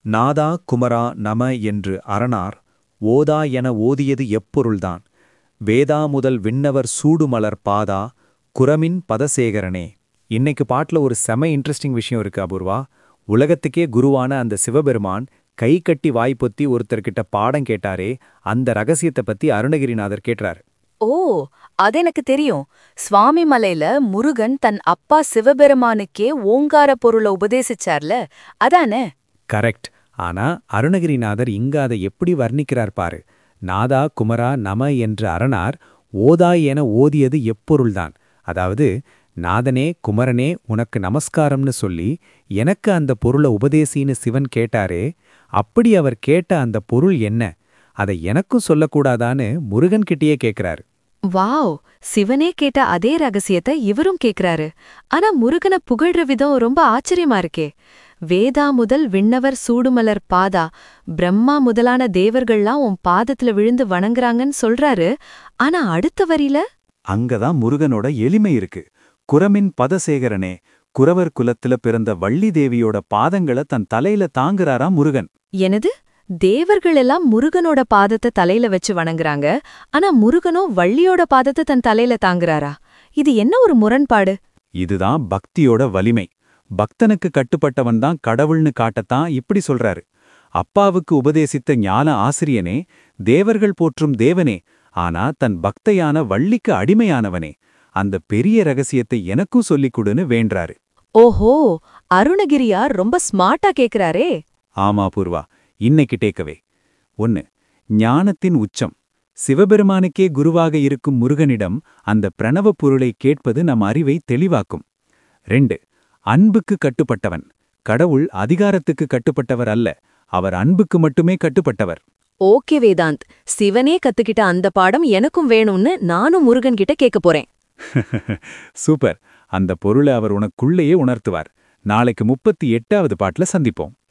நாதா குமரா நம என்று அரணார் ஓதா என ஓதியது எப்பொருள்தான் வேதா முதல் விண்ணவர் சூடுமலர் பாதா குரமின் பதசேகரனே இன்னைக்கு பாட்டுல ஒரு செம இன்ட்ரெஸ்டிங் விஷயம் இருக்கு அபூர்வா உலகத்துக்கே குருவான அந்த சிவபெருமான் கை கட்டி வாய் பொத்தி ஒருத்தர்கிட்ட பாடம் கேட்டாரே அந்த ரகசியத்தை பத்தி அருணகிரிநாதர் கேட்டார் ஓ அது எனக்கு தெரியும் சுவாமி மலையில முருகன் தன் அப்பா சிவபெருமானுக்கே ஓங்கார பொருளை உபதேசிச்சார்ல அதானே கரெக்ட் ஆனா அருணகிரிநாதர் இங்க அதை எப்படி வர்ணிக்கிறார் பாரு நாதா குமரா நம என்ற அரணார் ஓதா என ஓதியது எப்பொருள்தான் அதாவது நாதனே குமரனே உனக்கு நமஸ்காரம்னு சொல்லி எனக்கு அந்த பொருளை உபதேசின்னு சிவன் கேட்டாரே அப்படி அவர் கேட்ட அந்த பொருள் என்ன அதை எனக்கும் சொல்லக்கூடாதான்னு முருகன்கிட்டயே கேக்குறாரு வாவ் சிவனே கேட்ட அதே ரகசியத்தை இவரும் கேக்குறாரு ஆனா முருகனை புகழ்ற விதம் ரொம்ப ஆச்சரியமா இருக்கே வேதா முதல் விண்ணவர் சூடுமலர் பாதா பிரம்மா முதலான தேவர்கள்லாம் உன் பாதத்துல விழுந்து வணங்குறாங்கன்னு சொல்றாரு ஆனா அடுத்த வரியில அங்கதான் முருகனோட எளிமை இருக்கு குரமின் பதசேகரனே குரவர் குலத்துல பிறந்த வள்ளி தேவியோட பாதங்களை தன் தலையில தாங்குறாராம் முருகன் எனது தேவர்கள் எல்லாம் முருகனோட பாதத்தை தலையில வச்சு வணங்குறாங்க ஆனா முருகனோ வள்ளியோட பாதத்தை தன் தலையில தாங்குறாரா இது என்ன ஒரு முரண்பாடு இதுதான் பக்தியோட வலிமை பக்தனுக்கு கட்டுப்பட்டவன் தான் கடவுள்னு காட்டத்தான் இப்படி சொல்றாரு அப்பாவுக்கு உபதேசித்த ஞான ஆசிரியனே தேவர்கள் போற்றும் தேவனே ஆனா தன் பக்தையான வள்ளிக்கு அடிமையானவனே அந்த பெரிய ரகசியத்தை எனக்கும் சொல்லிக் கொடுன்னு வேண்டாரு ஓஹோ அருணகிரியார் ரொம்ப ஸ்மார்ட்டா கேக்குறாரே ஆமா பூர்வா இன்னைக்கு டேக்கவே ஒன்னு ஞானத்தின் உச்சம் சிவபெருமானுக்கே குருவாக இருக்கும் முருகனிடம் அந்த பிரணவ பொருளை கேட்பது நம் அறிவை தெளிவாக்கும் ரெண்டு அன்புக்கு கட்டுப்பட்டவன் கடவுள் அதிகாரத்துக்கு கட்டுப்பட்டவர் அல்ல அவர் அன்புக்கு மட்டுமே கட்டுப்பட்டவர் ஓகே வேதாந்த் சிவனே கத்துக்கிட்ட அந்த பாடம் எனக்கும் வேணும்னு நானும் முருகன் கிட்ட கேட்க போறேன் சூப்பர் அந்த பொருளை அவர் உனக்குள்ளேயே உணர்த்துவார் நாளைக்கு முப்பத்தி எட்டாவது பாட்டுல சந்திப்போம்